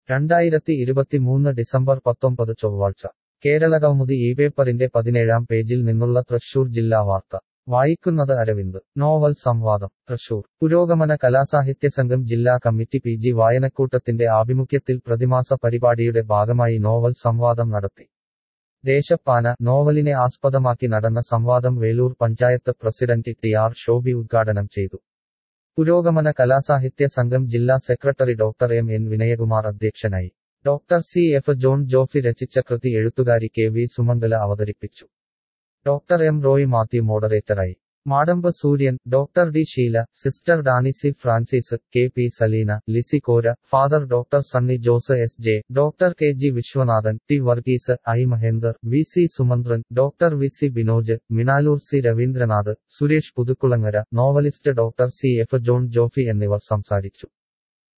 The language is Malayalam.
രണ്ടായിരത്തി ഇരുപത്തിമൂന്ന് ഡിസംബർ പത്തൊമ്പത് ചൊവ്വാഴ്ച കേരളകൗമുദി ഈ പേപ്പറിന്റെ പതിനേഴാം പേജിൽ നിന്നുള്ള തൃശൂർ ജില്ലാ വാർത്ത വായിക്കുന്നത് അരവിന്ദ് നോവൽ സംവാദം തൃശൂർ പുരോഗമന കലാസാഹിത്യ സംഘം ജില്ലാ കമ്മിറ്റി പി ജി വായനക്കൂട്ടത്തിന്റെ ആഭിമുഖ്യത്തിൽ പ്രതിമാസ പരിപാടിയുടെ ഭാഗമായി നോവൽ സംവാദം നടത്തി ദേശപ്പാന നോവലിനെ ആസ്പദമാക്കി നടന്ന സംവാദം Velur panchayat president T R Shobhi ഉദ്ഘാടനം ചെയ്തു പുരോഗമന കലാസാഹിത്യ സംഘം ജില്ലാ secretary doctor M N Vinayakumar അധ്യക്ഷനായി doctor C F John Jofy രചിച്ച കൃതി എഴുത്തുകാരി കെ വി സുമംഗല അവതരിപ്പിച്ചു ഡോക്ടർ എം റോയ് മാത്യു മോഡറേറ്ററായി Madampu Sooryan doctor D Sheela sister Danisi Francis K P Saleena Lissy Kora father doctor Sunny Jose S J doctor K G Viswanathan T Varghese I Mahender V C Sumanthran doctor V C Binoj Minalur C Raveendranath Suresh Puthukulangara novelist doctor C F John Jofy എന്നിവർ സംസാരിച്ചു